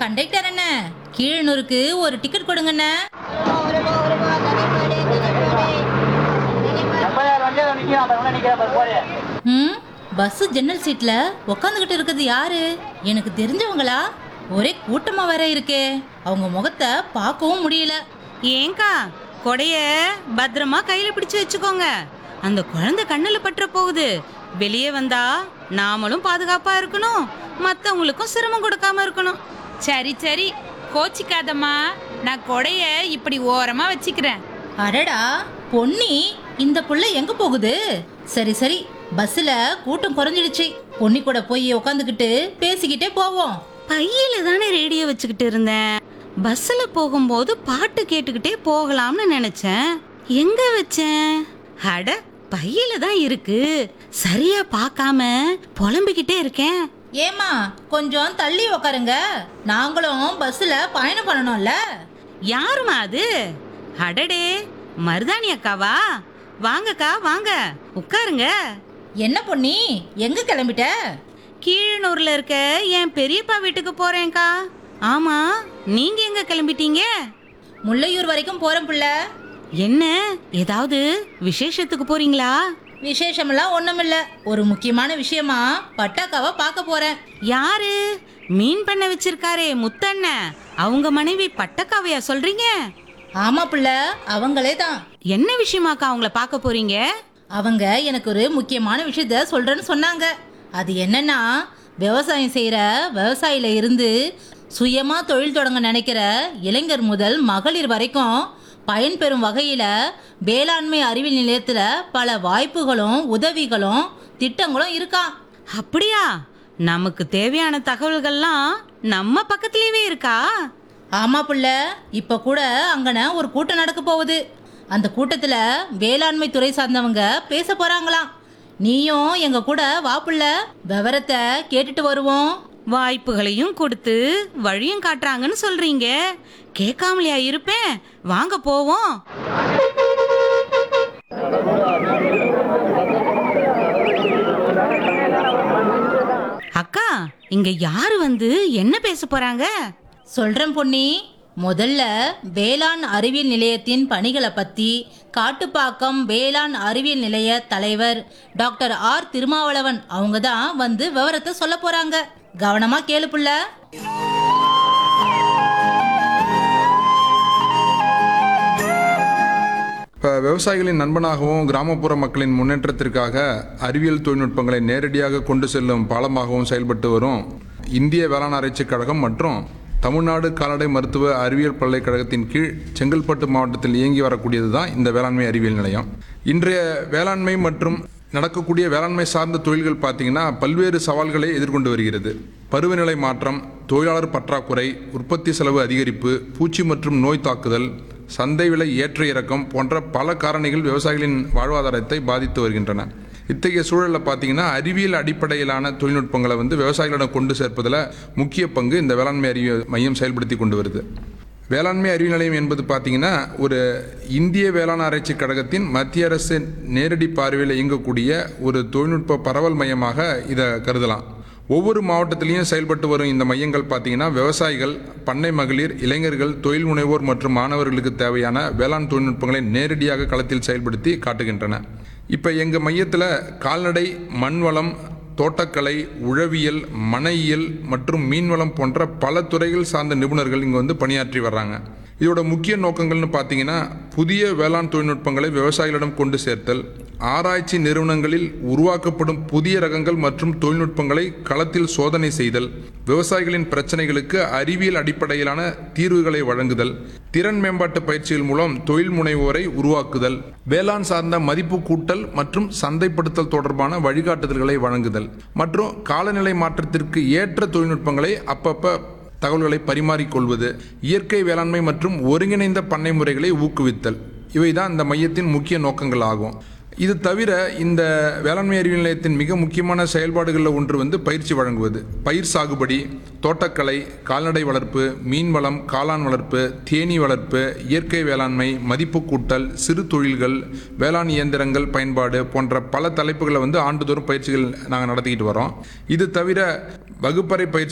conductor அண்ணே கீழனூருக்கு ஒரு ticket கொடுங்கண்ணே ம் பஸ் ஜன்னல் சீட்ல உக்காந்துக்கிட்டு இருக்கிறது யாரு எனக்கு தெரிஞ்சவங்களா ஒரே கூட்டமா வேற இருக்கே அவங்க முகத்தை பார்க்கவும் முடியல ஏங்கா கொடைய பத்திரமா கையில பிடிச்சு வச்சுக்கோங்க அந்த குழந்தை கண்ணுல பற்ற போகுது வெளியே வந்தா நாமளும் பாதுகாப்பா இருக்கணும் மத்தவங்களுக்கும் சிரமம் கொடுக்காம இருக்கணும் சரி சரி கோச்சிக்காதம்மா நான் கொடைய இப்படி ஓரமா வச்சுக்கிறேன் அடடா பொன்னி இந்த புள்ள எங்க போகுது சரி சரி பஸ்ல கூட்டம் குறைஞ்சிடுச்சு பொன்னி கூட போய் உக்காந்துக்கிட்டு பேசிக்கிட்டே போவோம் பையில தானே ரேடியோ வச்சுக்கிட்டு இருந்தேன் பஸ்ல போகும்போது பாட்டு கேட்டுக்கிட்டே போகலாம்னு நினைச்சேன் எங்க வச்சேன் அட பையில தான் இருக்கு சரியா பார்க்காம புலம்பிக்கிட்டே இருக்கேன் ஏமா கொஞ்சம் தள்ளி உக்காருங்க நாங்களும் பஸ்ல பயணம் பண்ணணும்ல யாருமா அது அடடே மருதாணி அக்காவா வாங்கக்கா வாங்க உட்காருங்க என்ன பொன்னி எங்க கிளம்பிட்ட கீழனூர்ல இருக்க என் பெரியப்பா வீட்டுக்கு போறேன்க்கா ஆமா நீங்க எங்க கிளம்பிட்டீங்க முல்லையூர் வரைக்கும் போறேன் புள்ள என்ன ஏதாவது விசேஷத்துக்கு போறீங்களா விசேஷமெல்லாம் ஒண்ணுமில்ல ஒரு முக்கியமான விஷயமா பட்டாக்காவை பார்க்க போறேன் யாரு மீன் பண்ண வச்சிருக்காரே முத்தண்ணன் அவங்க மனைவி பட்டக்காவையா சொல்றீங்க ஆமா புள்ள அவங்களே தான் என்ன விஷயமாக்கா அவங்கள பார்க்க போறீங்க அவங்க எனக்கு ஒரு முக்கியமான விஷயத்த சொல்றேன்னு சொன்னாங்க அது என்னன்னா விவசாயம் செய்யற விவசாயில இருந்து சுயமா தொழில் தொடங்க நினைக்கிற இளைஞர் முதல் மகளிர் வரைக்கும் பயன்பெறும் வகையில வேளாண்மை அறிவியல் நிலையத்துல பல வாய்ப்புகளும் உதவிகளும் திட்டங்களும் இருக்கா அப்படியா நமக்கு தேவையான தகவல்கள்லாம் நம்ம பக்கத்துலயே இருக்கா ஆமா புள்ள இப்ப கூட அங்கன ஒரு கூட்டம் நடக்க போகுது அந்த கூட்டத்துல வேளாண்மை துறை சார்ந்தவங்க பேச போறாங்களாம் நீயும் எங்க கூட வா புள்ள விவரத்தை கேட்டுட்டு வருவோம் வாய்ப்புகளையும் கொடுத்து வழியும் காட்டுறாங்கன்னு சொல்றீங்க கேட்காமலையா இருப்பேன் வாங்க போவோம் அக்கா இங்க யாரு வந்து என்ன பேச போறாங்க சொல்றேன் பொன்னி முதல்ல வேளாண் அறிவியல் நிலையத்தின் பணிகளை பத்தி காட்டுப்பாக்கம் வேளாண் அறிவியல் நிலைய தலைவர் டாக்டர் ஆர் திருமாவளவன் அவங்க தான் வந்து விவரத்தை சொல்ல போறாங்க கவனமா கேளு புள்ள இப்போ விவசாயிகளின் நண்பனாகவும் கிராமப்புற மக்களின் முன்னேற்றத்திற்காக அறிவியல் தொழில்நுட்பங்களை நேரடியாக கொண்டு செல்லும் பாலமாகவும் செயல்பட்டு வரும் இந்திய வேளாண் ஆராய்ச்சிக் கழகம் மற்றும் தமிழ்நாடு கால்நடை மருத்துவ அறிவியல் பல்கலைக்கழகத்தின் கீழ் செங்கல்பட்டு மாவட்டத்தில் இயங்கி வரக்கூடியது தான் இந்த வேளாண்மை அறிவியல் நிலையம் இன்றைய வேளாண்மை மற்றும் நடக்கக்கூடிய வேளாண்மை சார்ந்த தொழில்கள் பார்த்தீங்கன்னா பல்வேறு சவால்களை எதிர்கொண்டு வருகிறது பருவநிலை மாற்றம் தொழிலாளர் பற்றாக்குறை உற்பத்தி செலவு அதிகரிப்பு பூச்சி மற்றும் நோய் தாக்குதல் சந்தை விலை ஏற்ற இறக்கம் போன்ற பல காரணிகள் விவசாயிகளின் வாழ்வாதாரத்தை பாதித்து வருகின்றன இத்தகைய சூழலில் பார்த்தீங்கன்னா அறிவியல் அடிப்படையிலான தொழில்நுட்பங்களை வந்து விவசாயிகளிடம் கொண்டு சேர்ப்பதில் முக்கிய பங்கு இந்த வேளாண்மை அறிவியல் மையம் செயல்படுத்தி கொண்டு வருது வேளாண்மை அறிவியல் நிலையம் என்பது பார்த்தீங்கன்னா ஒரு இந்திய வேளாண் ஆராய்ச்சி கழகத்தின் மத்திய அரசு நேரடி பார்வையில் இயங்கக்கூடிய ஒரு தொழில்நுட்ப பரவல் மையமாக இதை கருதலாம் ஒவ்வொரு மாவட்டத்திலையும் செயல்பட்டு வரும் இந்த மையங்கள் பார்த்தீங்கன்னா விவசாயிகள் பண்ணை மகளிர் இளைஞர்கள் தொழில் முனைவோர் மற்றும் மாணவர்களுக்கு தேவையான வேளாண் தொழில்நுட்பங்களை நேரடியாக களத்தில் செயல்படுத்தி காட்டுகின்றன இப்போ எங்கள் மையத்தில் கால்நடை மண்வளம் தோட்டக்கலை உழவியல் மனையியல் மற்றும் மீன்வளம் போன்ற பல துறைகள் சார்ந்த நிபுணர்கள் இங்கே வந்து பணியாற்றி வர்றாங்க இதோட முக்கிய நோக்கங்கள்னு பார்த்தீங்கன்னா புதிய வேளாண் தொழில்நுட்பங்களை விவசாயிகளிடம் கொண்டு சேர்த்தல் ஆராய்ச்சி நிறுவனங்களில் உருவாக்கப்படும் புதிய ரகங்கள் மற்றும் தொழில்நுட்பங்களை களத்தில் சோதனை செய்தல் விவசாயிகளின் பிரச்சனைகளுக்கு அறிவியல் அடிப்படையிலான தீர்வுகளை வழங்குதல் திறன் மேம்பாட்டு பயிற்சிகள் மூலம் தொழில் முனைவோரை உருவாக்குதல் வேளாண் சார்ந்த மதிப்பு கூட்டல் மற்றும் சந்தைப்படுத்தல் தொடர்பான வழிகாட்டுதல்களை வழங்குதல் மற்றும் காலநிலை மாற்றத்திற்கு ஏற்ற தொழில்நுட்பங்களை அப்பப்ப தகவல்களை பரிமாறிக்கொள்வது இயற்கை வேளாண்மை மற்றும் ஒருங்கிணைந்த பண்ணை முறைகளை ஊக்குவித்தல் இவைதான் இந்த மையத்தின் முக்கிய நோக்கங்கள் ஆகும் இது தவிர இந்த வேளாண்மை அறிவியல் நிலையத்தின் மிக முக்கியமான செயல்பாடுகளில் ஒன்று வந்து பயிற்சி வழங்குவது பயிர் சாகுபடி தோட்டக்கலை கால்நடை வளர்ப்பு மீன் வளம் காளான் வளர்ப்பு தேனீ வளர்ப்பு இயற்கை வேளாண்மை மதிப்பு கூட்டல் சிறு தொழில்கள் வேளாண் இயந்திரங்கள் பயன்பாடு போன்ற பல தலைப்புகளை வந்து ஆண்டுதோறும் பயிற்சிகள் நாங்கள் நடத்திக்கிட்டு வரோம் இது தவிர வகுப்பறை பயிற்சி